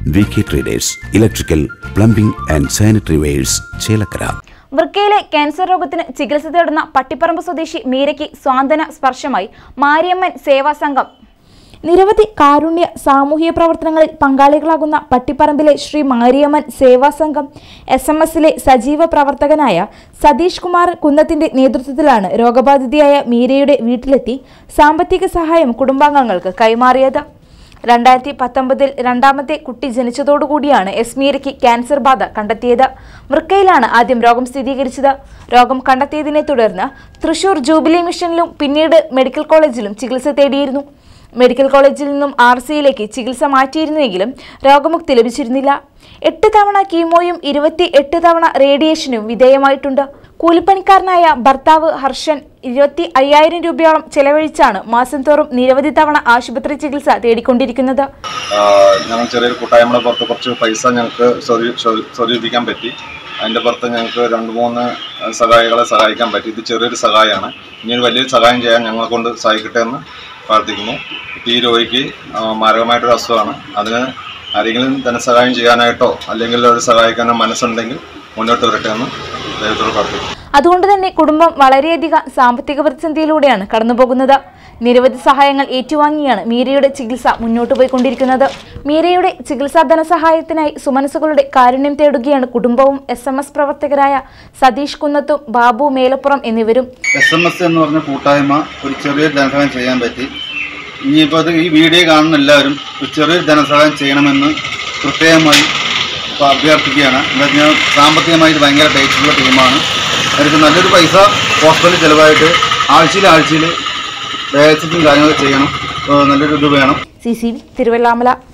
V K traders electrical plumbing and sanitary wares Chelakkara വൃക്കയിലെ cancer രോഗത്തിന് ചികിത്സ തേടുന്ന പട്ടിപ്പറമ്പ് സ്വദേശി മീരയ്ക്ക് സ്വാന്തന സ്പർശമായി മാരിയമ്മൻ സേവാ സംഘം നിരവധി കാരുണ്യ സാമൂഹിക പ്രവർത്തനങ്ങളിൽ പങ്കാളികളാകുന്ന പട്ടിപ്പറമ്പിലെ ശ്രീ മാരിയമ്മൻ സേവാ സംഘം എസ് എം എസിലെ സജീവ പ്രവർത്തകനായ സതീഷ് കുമാർ കുന്നത്തിന്റെ നേതൃത്വത്തിലാണ് രോഗബാധിതയായ മീരയുടെ വീട്ടിലെത്തി സാമ്പത്തിക സഹായം കുടുംബാംഗങ്ങൾക്ക് കൈമാറിയത് രണ്ടായിരത്തി പത്തൊമ്പതിൽ രണ്ടാമത്തെ കുട്ടി ജനിച്ചതോടുകൂടിയാണ് എസ്മീരയ്ക്ക് ക്യാൻസർ ബാധ കണ്ടെത്തിയത് വൃക്കയിലാണ് ആദ്യം രോഗം സ്ഥിരീകരിച്ചത് രോഗം കണ്ടെത്തിയതിനെ തുടർന്ന് തൃശൂർ ജൂബിലി മിഷനിലും പിന്നീട് മെഡിക്കൽ കോളേജിലും ചികിത്സ തേടിയിരുന്നു മെഡിക്കൽ കോളേജിൽ നിന്നും ആർ സിയിലേക്ക് ചികിത്സ മാറ്റിയിരുന്നുവെങ്കിലും രോഗമുക്തി ലഭിച്ചിരുന്നില്ല എട്ട് തവണ കീമോയും ഇരുപത്തി എട്ട് തവണ റേഡിയേഷനും വിധേയമായിട്ടുണ്ട് കൂലിപ്പണിക്കാരനായ ഭർത്താവ് ഹർഷൻ ഇരുപത്തി അയ്യായിരം രൂപയോളം ചെലവഴിച്ചാണ് മാസം തോറും നിരവധി തവണ ആശുപത്രി ചികിത്സ തേടിക്കൊണ്ടിരിക്കുന്നത് ആഹ് ഞങ്ങൾ ചെറിയൊരു കൂട്ടായ്മയുടെ പുറത്ത് കുറച്ച് പൈസ ഞങ്ങൾക്ക് സ്വരൂ- സ്വരൂ- സ്വരൂപിക്കാൻ പറ്റി അതിൻ്റെ പുറത്ത് ഞങ്ങൾക്ക് രണ്ട് മൂന്ന് സഹായികളെ സഹായിക്കാൻ പറ്റി ഇത് ചെറിയൊരു സഹായമാണ് ഇനി ഒരു വലിയൊരു സഹായം ചെയ്യാൻ ഞങ്ങളെ കൊണ്ട് സഹായിക്കട്ടെ എന്ന് പ്രാർത്ഥിക്കുന്നു ഇപ്പം ഈ രോഗിക്ക് ആഹ് മാരകമായിട്ടൊരു അസുഖമാണ് അതിന് ആരെങ്കിലും ധനസഹായം ചെയ്യാനായിട്ടോ അല്ലെങ്കിൽ ഒരു സഹായിക്കാനോ മനസ്സുണ്ടെങ്കിൽ മുന്നോട്ട് വരട്ടെ എന്ന് ദൈവത്തോട് പ്രാർത്ഥിക്കുന്നു അതുകൊണ്ട് തന്നെ കുടുംബം വളരെയധികം സാമ്പത്തിക പ്രതിസന്ധിയിലൂടെയാണ് കടന്നുപോകുന്നത് നിരവധി സഹായങ്ങൾ ഏറ്റുവാങ്ങിയാണ് മീരയുടെ ചികിത്സ മുന്നോട്ട് പോയിക്കൊണ്ടിരിക്കുന്നത് മീരയുടെ ചികിത്സാ ധനസഹായത്തിനായി സുമനസുകളുടെ കാരുണ്യം തേടുകയാണ് കുടുംബവും എസ് എം എസ് പ്രവർത്തകരായ സതീഷ് കുന്നത്തും ബാബു മേലപ്പുറം എന്നിവരും എസ് എം എസ് എന്ന് പറഞ്ഞ കൂട്ടായ്മ ഒരു ചെറിയൊരു ധനസഹായം ചെയ്യാൻ പറ്റി ഇനിയിപ്പോൾ അത് ഈ വീഡിയോ കാണുന്ന എല്ലാവരും ഒരു ചെറിയൊരു ധനസഹായം ചെയ്യണമെന്ന് പ്രത്യേകമായി ഇപ്പോൾ അഭ്യർത്ഥിക്കുകയാണ് എന്താ വെച്ചാൽ സാമ്പത്തികമായിട്ട് ഭയങ്കര ടൈറ്റുള്ള ടീമാണ് അവർക്ക് നല്ലൊരു പൈസ ഹോസ്പിറ്റലിൽ ചിലവായിട്ട് ആഴ്ചയിൽ ആഴ്ചയിൽ ഡയാലിസിസും കാര്യങ്ങളൊക്കെ ചെയ്യണം അപ്പോൾ നല്ലൊരു ഇത് വേണം സി സി വി തിരുവല്ലാമല